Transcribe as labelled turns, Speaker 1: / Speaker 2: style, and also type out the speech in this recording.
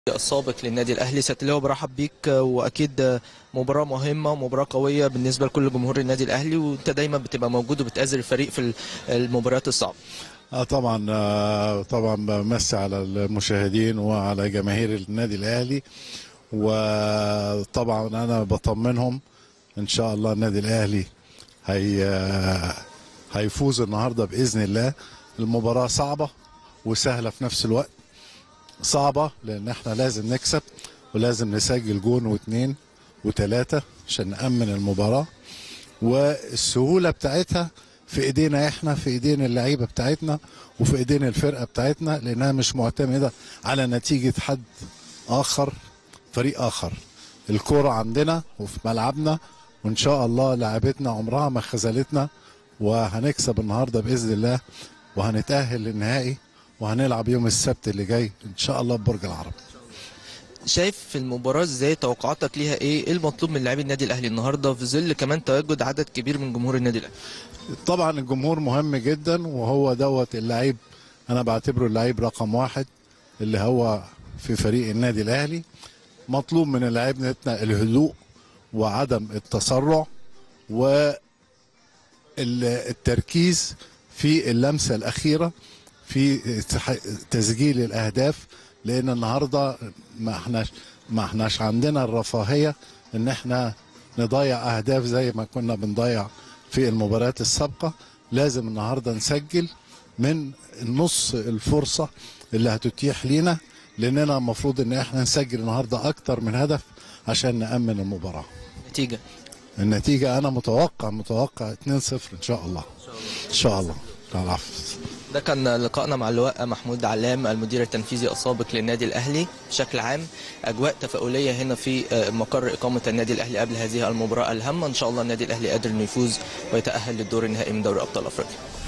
Speaker 1: السابق للنادي الاهلي سياده اللواء برحب بيك واكيد مباراه مهمه ومباراه قويه بالنسبه لكل جمهور النادي الاهلي وانت دايما بتبقى موجود وبتآزر الفريق في المباريات الصعبه
Speaker 2: اه طبعا آه طبعا بمسي على المشاهدين وعلى جماهير النادي الاهلي وطبعا انا بطمنهم ان شاء الله النادي الاهلي هي آه هيفوز النهارده باذن الله المباراه صعبه وسهله في نفس الوقت صعبه لان احنا لازم نكسب ولازم نسجل جون واثنين وثلاثه عشان نامن المباراه والسهوله بتاعتها في ايدينا احنا في ايدين اللعيبه بتاعتنا وفي ايدين الفرقه بتاعتنا لانها مش معتمده على نتيجه حد اخر فريق اخر الكوره عندنا وفي ملعبنا وان شاء الله لعبتنا عمرها ما خذلتنا وهنكسب النهارده باذن الله وهنتاهل للنهائي وهنلعب يوم السبت اللي جاي ان شاء الله ببرج العرب
Speaker 1: شايف في المباراه ازاي توقعاتك ليها ايه ايه المطلوب من لاعبي النادي الاهلي النهارده في ظل كمان تواجد عدد كبير من جمهور النادي الاهلي
Speaker 2: طبعا الجمهور مهم جدا وهو دوت اللعيب انا بعتبره اللعيب رقم واحد اللي هو في فريق النادي الاهلي مطلوب من لعيبتنا الهدوء وعدم التسرع والتركيز في اللمسه الاخيره في تسجيل الاهداف لان النهارده ما احناش ما احناش عندنا الرفاهيه ان احنا نضيع اهداف زي ما كنا بنضيع في المباريات السابقه لازم النهارده نسجل من نص الفرصه اللي هتتيح لينا لاننا المفروض ان احنا نسجل النهارده اكتر من هدف عشان نامن المباراه
Speaker 1: نتيجه
Speaker 2: النتيجه انا متوقع متوقع 2-0 ان شاء الله ان شاء الله العفو
Speaker 1: ده كان لقائنا مع اللواء محمود علام المدير التنفيذي السابق للنادي الاهلي بشكل عام اجواء تفاؤليه هنا في مقر اقامه النادي الاهلي قبل هذه المباراه الهامه ان شاء الله النادي الاهلي قادر انه يفوز ويتاهل للدور النهائي من دوري ابطال افريقيا